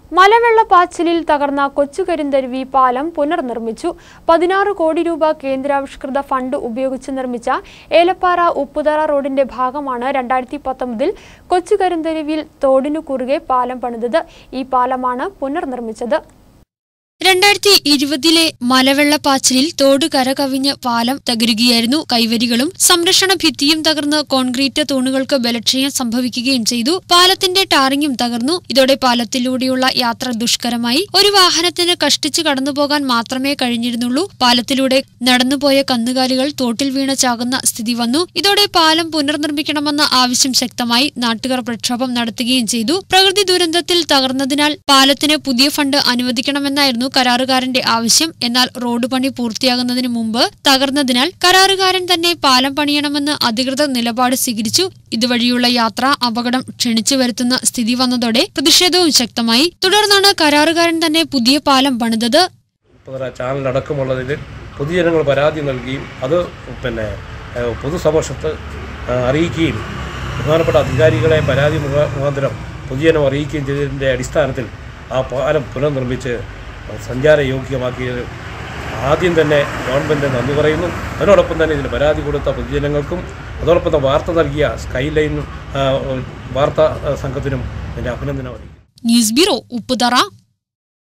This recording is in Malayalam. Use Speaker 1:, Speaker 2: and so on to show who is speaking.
Speaker 1: മലവെള്ളപ്പാച്ചിലിൽ തകർന്ന കൊച്ചുകരിന്തരുവി പാലം പുനർനിർമ്മിച്ചു പതിനാറ് കോടി രൂപ കേന്ദ്രാവിഷ്കൃത ഫണ്ട് ഉപയോഗിച്ച് നിർമ്മിച്ച ഏലപ്പാറ ഉപ്പുതറ റോഡിന്റെ ഭാഗമാണ് രണ്ടായിരത്തി പത്തൊമ്പതിൽ കൊച്ചുകരിന്തരുവിൽ തോടിനു കുറുകെ പാലം പണിതത് ഈ പാലമാണ് പുനർനിർമ്മിച്ചത്
Speaker 2: രണ്ടായിരത്തി ഇരുപതിലെ മലവെള്ളപ്പാച്ചിലിൽ തോട് കരകവിഞ്ഞ് പാലം തകരുകയായിരുന്നു കൈവരികളും സംരക്ഷണ ഭിത്തിയും തകർന്ന് കോൺക്രീറ്റ് തൂണുകൾക്ക് ബലക്ഷയം സംഭവിക്കുകയും ചെയ്തു പാലത്തിന്റെ ടാറിങ്ങും തകർന്നു ഇതോടെ പാലത്തിലൂടെയുള്ള യാത്ര ദുഷ്കരമായി ഒരു വാഹനത്തിന് കഷ്ടിച്ചു കടന്നുപോകാൻ മാത്രമേ കഴിഞ്ഞിരുന്നുള്ളൂ പാലത്തിലൂടെ നടന്നുപോയ കന്നുകാലികൾ തോട്ടിൽ വീണ് ചാകുന്ന സ്ഥിതി വന്നു ഇതോടെ പാലം പുനർനിർമ്മിക്കണമെന്ന ആവശ്യം ശക്തമായി നാട്ടുകാർ പ്രക്ഷോഭം നടത്തുകയും ചെയ്തു പ്രകൃതി ദുരന്തത്തിൽ തകർന്നതിനാൽ പാലത്തിന് പുതിയ ഫണ്ട് അനുവദിക്കണമെന്നായിരുന്നു കരാറുകാരന്റെ ആവശ്യം എന്നാൽ റോഡ് പണി പൂർത്തിയാകുന്നതിന് മുമ്പ് തകർന്നതിനാൽ കരാറുകാരൻ തന്നെ പാലം പണിയണമെന്ന് അധികൃതർ നിലപാട് സ്വീകരിച്ചു ഇതുവഴിയുള്ള യാത്ര അപകടം ക്ഷണിച്ചു വരുത്തുന്ന സ്ഥിതി വന്നതോടെ പ്രതിഷേധവും ശക്തമായി തുടർന്നാണ് കരാറുകാരൻ തന്നെ പുതിയ പാലം പണിതത്
Speaker 3: ഉപ്പുതറ ചാനലടക്കമുള്ളതിൽ പൊതുജനങ്ങൾ പരാതി നൽകുകയും അത് പിന്നെ ഏഹ്, പൊതുസമക്ഷത്ത് ആ, അറിയിക്കുകയും ബഹുമാനപ്പെട്ട അധികാരികളെ പരാതി മുഖ- മുഖാന്തരം പൊതുജനം അറിയിക്കുകയും ചെയ്തതിൻ്റെ അടിസ്ഥാനത്തിൽ ആ പാലം പുനർനിർമ്മിച്ച് സഞ്ചാരയോഗ്യമാക്കിയത് ആദ്യം തന്നെ ഗവൺമെൻറ് നന്ദി പറയുന്നു അതിനോടൊപ്പം തന്നെ ഇതിന് പരാതി കൊടുത്ത പൊതുജനങ്ങൾക്കും അതോടൊപ്പം തന്നെ വാർത്ത നൽകിയ സ്കൈ ലൈൻ ആ, വാർത്താ സംഘത്തിനും എൻ്റെ അഭിനന്ദനം അറിയിക്കുന്നു
Speaker 2: ന്യൂസ് ബ്യൂറോ ഉപ്പുതറ